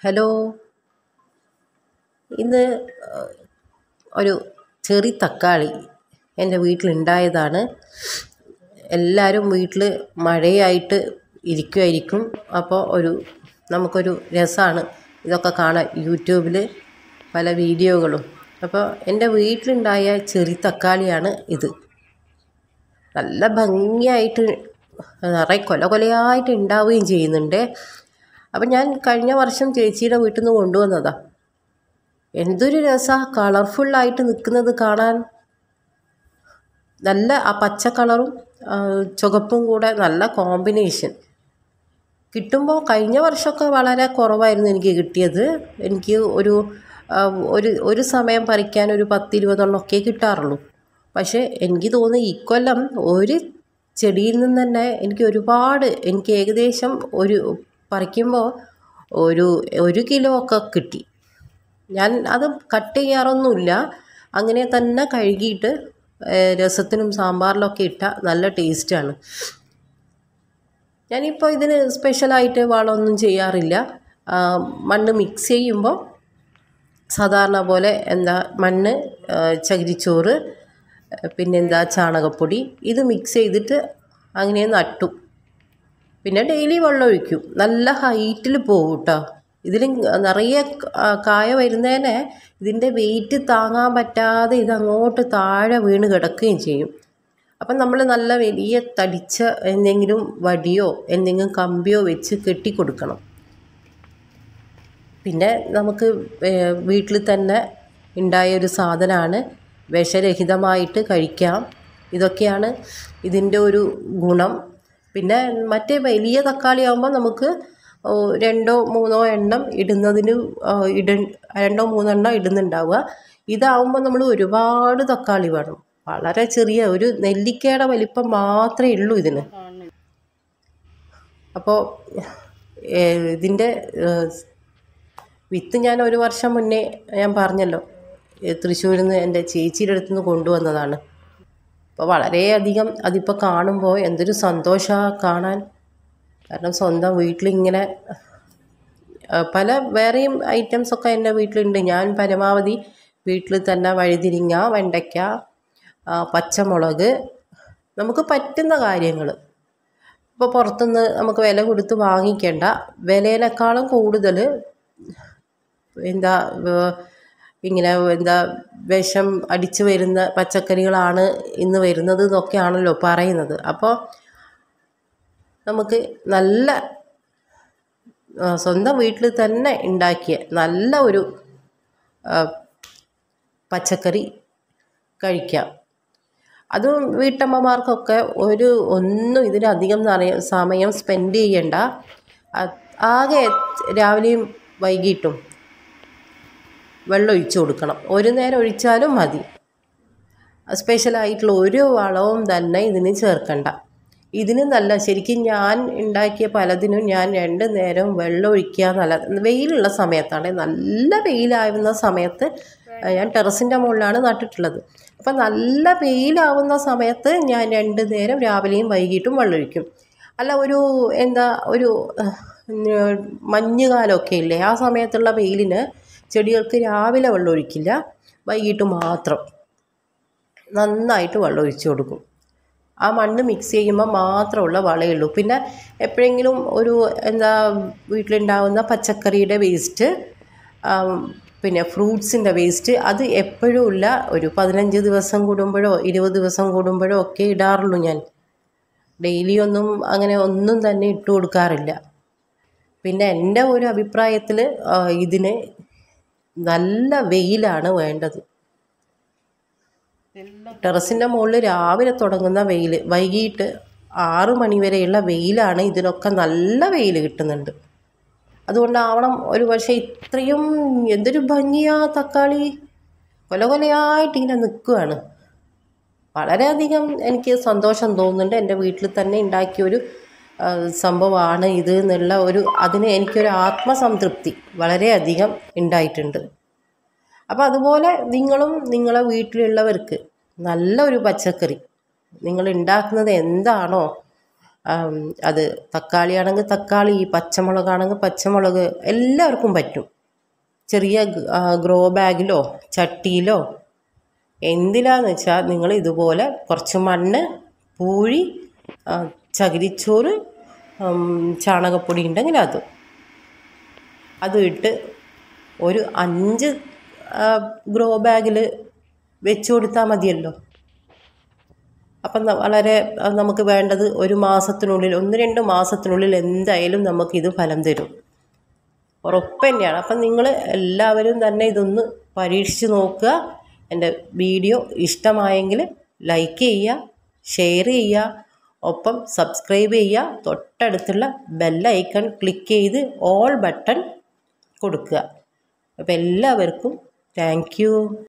hello ഇന്ന് ഒരു cherry തക്കാളി എൻ്റെ വീട്ടിലുണ്ടായതാണ് എല്ലാവരും വീട്ടിൽ മഴയായിട്ട് ഇരിക്കുമായിരിക്കും അപ്പോൾ ഒരു നമുക്കൊരു രസമാണ് ഇതൊക്കെ കാണാൻ യൂട്യൂബിൽ പല വീഡിയോകളും അപ്പോൾ എൻ്റെ വീട്ടിലുണ്ടായ ചെറി തക്കാളിയാണ് ഇത് നല്ല ഭംഗിയായിട്ട് നിറയെ കൊല കൊലയായിട്ട് ഉണ്ടാവുകയും ചെയ്യുന്നുണ്ട് അപ്പം ഞാൻ കഴിഞ്ഞ വർഷം ചേച്ചിയുടെ വീട്ടിൽ നിന്ന് കൊണ്ടുവന്നതാണ് എന്തൊരു രസമാണ് കളർഫുള്ളായിട്ട് നിൽക്കുന്നത് കാണാൻ നല്ല ആ പച്ച കളറും ചുവപ്പും കൂടെ നല്ല കോമ്പിനേഷൻ കിട്ടുമ്പോൾ കഴിഞ്ഞ വർഷമൊക്കെ വളരെ കുറവായിരുന്നു എനിക്ക് കിട്ടിയത് എനിക്ക് ഒരു ഒരു ഒരു സമയം പറിക്കാൻ ഒരു പത്ത് ഇരുപതെണ്ണമൊക്കെ കിട്ടാറുള്ളൂ പക്ഷേ എനിക്ക് തോന്നുന്നു ഇക്കൊല്ലം ഒരു ചെടിയിൽ നിന്ന് തന്നെ എനിക്ക് ഒരുപാട് എനിക്ക് ഏകദേശം ഒരു പറിക്കുമ്പോൾ ഒരു ഒരു കിലോ ഒക്കെ കിട്ടി ഞാൻ അത് കട്ട് ചെയ്യാറൊന്നുമില്ല അങ്ങനെ തന്നെ കഴുകിയിട്ട് രസത്തിനും സാമ്പാറിലൊക്കെ ഇട്ട നല്ല ടേസ്റ്റാണ് ഞാനിപ്പോൾ ഇതിന് സ്പെഷ്യലായിട്ട് വളമൊന്നും ചെയ്യാറില്ല മണ്ണ് മിക്സ് ചെയ്യുമ്പോൾ സാധാരണ പോലെ എന്താ മണ്ണ് ചകിരിച്ചോറ് പിന്നെന്താ ചാണകപ്പൊടി ഇത് മിക്സ് ചെയ്തിട്ട് അങ്ങനെ നട്ടു പിന്നെ ഡെയിലി വെള്ളം ഒഴിക്കും നല്ല ഹൈറ്റിൽ പോകും കേട്ടോ ഇതിൽ നിറയെ കായ വരുന്നതിനെ ഇതിൻ്റെ വെയിറ്റ് താങ്ങാൻ പറ്റാതെ ഇത് അങ്ങോട്ട് താഴെ വീണ് കിടക്കുകയും ചെയ്യും അപ്പം നമ്മൾ നല്ല വലിയ തടിച്ച എന്തെങ്കിലും വടിയോ എന്തെങ്കിലും കമ്പിയോ വെച്ച് കെട്ടിക്കൊടുക്കണം പിന്നെ നമുക്ക് വീട്ടിൽ തന്നെ ഉണ്ടായ ഒരു സാധനമാണ് വിഷരഹിതമായിട്ട് കഴിക്കാം ഇതൊക്കെയാണ് ഇതിൻ്റെ ഒരു ഗുണം പിന്നെ മറ്റേ വലിയ തക്കാളി ആകുമ്പോൾ നമുക്ക് രണ്ടോ മൂന്നോ എണ്ണം ഇടുന്നതിന് ഇട രണ്ടോ മൂന്നോ എണ്ണം ഇടുന്നുണ്ടാവുക ഇതാവുമ്പോൾ നമ്മൾ ഒരുപാട് തക്കാളി വേണം വളരെ ചെറിയ ഒരു നെല്ലിക്കയുടെ വലിപ്പം മാത്രമേ ഉള്ളൂ ഇതിന് അപ്പോൾ ഇതിൻ്റെ വിത്ത് ഞാൻ ഒരു വർഷം മുന്നേ ഞാൻ പറഞ്ഞല്ലോ തൃശ്ശൂരിൽ നിന്ന് എൻ്റെ ചേച്ചിയുടെ അടുത്ത് നിന്ന് കൊണ്ടുവന്നതാണ് അപ്പോൾ വളരെയധികം അതിപ്പോൾ കാണുമ്പോൾ എന്തൊരു സന്തോഷമാണ് കാണാൻ കാരണം സ്വന്തം വീട്ടിലിങ്ങനെ പല വേറെയും ഐറ്റംസൊക്കെ എൻ്റെ വീട്ടിലുണ്ട് ഞാൻ പരമാവധി വീട്ടിൽ തന്നെ വഴുതിരിങ്ങ വെണ്ടയ്ക്ക പച്ചമുളക് നമുക്ക് പറ്റുന്ന കാര്യങ്ങൾ ഇപ്പോൾ പുറത്തുനിന്ന് നമുക്ക് വില കൊടുത്ത് വാങ്ങിക്കേണ്ട വിലയേക്കാളും കൂടുതൽ എന്താ ഇങ്ങനെ എന്താ വിഷം അടിച്ചു വരുന്ന പച്ചക്കറികളാണ് ഇന്ന് വരുന്നത് എന്നൊക്കെയാണല്ലോ പറയുന്നത് അപ്പോൾ നമുക്ക് നല്ല സ്വന്തം വീട്ടിൽ തന്നെ ഉണ്ടാക്കിയ നല്ല ഒരു പച്ചക്കറി കഴിക്കാം അതും വീട്ടമ്മമാർക്കൊക്കെ ഒരു ഒന്നും ഇതിനധികം സമയം സ്പെൻഡ് ചെയ്യണ്ട ആകെ രാവിലെയും വൈകിട്ടും വെള്ളം ഒഴിച്ചു കൊടുക്കണം ഒരു നേരം ഒഴിച്ചാലും മതി സ്പെഷ്യലായിട്ടുള്ള ഒരു വളവും തന്നെ ഇതിന് ചേർക്കണ്ട ഇതിന് നല്ല ശരിക്കും ഞാൻ ഉണ്ടാക്കിയ പലതിനും ഞാൻ രണ്ട് നേരം വെള്ളം ഒഴിക്കുക നല്ല വെയിലുള്ള സമയത്താണ് നല്ല വെയിലാവുന്ന സമയത്ത് ഞാൻ ടെറസിൻ്റെ മുകളിലാണ് നട്ടിട്ടുള്ളത് അപ്പം നല്ല വെയിലാവുന്ന സമയത്ത് ഞാൻ രണ്ട് നേരം രാവിലെയും വൈകിട്ടും വെള്ളമൊഴിക്കും അല്ല ഒരു എന്താ ഒരു മഞ്ഞുകാലമൊക്കെ ഇല്ലേ ആ സമയത്തുള്ള വെയിലിന് ചെടികൾക്ക് രാവിലെ വെള്ളം ഒഴിക്കില്ല വൈകിട്ട് മാത്രം നന്നായിട്ട് വെള്ളം ഒഴിച്ചു കൊടുക്കും ആ മണ്ണ് മിക്സ് ചെയ്യുമ്പോൾ മാത്രമുള്ള വളയുള്ളൂ പിന്നെ എപ്പോഴെങ്കിലും ഒരു എന്താ വീട്ടിലുണ്ടാകുന്ന പച്ചക്കറിയുടെ വേസ്റ്റ് പിന്നെ ഫ്രൂട്ട്സിൻ്റെ വേസ്റ്റ് അത് എപ്പോഴും ഇല്ല ഒരു പതിനഞ്ച് ദിവസം കൂടുമ്പോഴോ ഇരുപത് ദിവസം കൂടുമ്പോഴോ ഒക്കെ ഇടാറുള്ളൂ ഞാൻ ഡെയിലി ഒന്നും അങ്ങനെ ഒന്നും തന്നെ ഇട്ട് കൊടുക്കാറില്ല പിന്നെ എൻ്റെ ഒരു അഭിപ്രായത്തിൽ ഇതിന് നല്ല വെയിലാണ് വേണ്ടത് ടെറസിൻ്റെ മുകളിൽ രാവിലെ തുടങ്ങുന്ന വെയിൽ വൈകിട്ട് ആറ് മണി വരെയുള്ള വെയിലാണ് ഇതിനൊക്കെ നല്ല വെയിൽ കിട്ടുന്നുണ്ട് അതുകൊണ്ടാവണം ഒരു പക്ഷേ ഇത്രയും എന്തൊരു ഭംഗിയാ തക്കാളി കൊല കൊലയായിട്ട് ഇങ്ങനെ നിൽക്കുകയാണ് വളരെയധികം എനിക്ക് സന്തോഷം തോന്നുന്നുണ്ട് എൻ്റെ വീട്ടിൽ തന്നെ ഉണ്ടാക്കിയൊരു സംഭവമാണ് ഇത് എന്നുള്ള ഒരു അതിന് എനിക്കൊരു ആത്മസംതൃപ്തി വളരെയധികം ഉണ്ടായിട്ടുണ്ട് അപ്പോൾ അതുപോലെ നിങ്ങളും നിങ്ങളെ വീട്ടിലുള്ളവർക്ക് നല്ല ഒരു പച്ചക്കറി നിങ്ങൾ ഉണ്ടാക്കുന്നത് എന്താണോ ആം, അത് തക്കാളിയാണെങ്കിൽ തക്കാളി പച്ചമുളകാണെങ്കിൽ പച്ചമുളക് എല്ലാവർക്കും പറ്റും ചെറിയ ഗ്രോ ബാഗിലോ ചട്ടിയിലോ എന്തിലാന്ന് വെച്ചാൽ നിങ്ങൾ ഇതുപോലെ കുറച്ച് മണ്ണ് പൂഴി ആ, ചകിരിച്ചോറ് ഉം, ചാണകപ്പൊടി ഉണ്ടെങ്കിൽ അതും അതും ഇട്ട് ഒരു അഞ്ച് ഗ്രോ ബാഗിൽ വെച്ച് കൊടുത്താൽ മതിയല്ലോ അപ്പം ന- വളരെ അത് നമുക്ക് വേണ്ടത് ഒരു മാസത്തിനുള്ളിൽ ഒന്ന് രണ്ട് മാസത്തിനുള്ളിൽ എന്തായാലും നമുക്കിത് ഫലം തരും ഉറപ്പ് തന്നെയാണ് അപ്പം നിങ്ങൾ എല്ലാവരും തന്നെ ഇതൊന്ന് പരീക്ഷിച്ച് നോക്കുക എൻ്റെ വീഡിയോ ഇഷ്ടമായെങ്കിൽ ലൈക്ക് ചെയ്യുക ഷെയർ ചെയ്യുക ഒപ്പം സബ്സ്ക്രൈബ് ചെയ്യുക തൊട്ടടുത്തുള്ള ബെല്ലൈക്കൺ ക്ലിക്ക് ചെയ്ത് ഓൾ ബട്ടൺ കൊടുക്കുക അപ്പോൾ എല്ലാവർക്കും താങ്ക് യു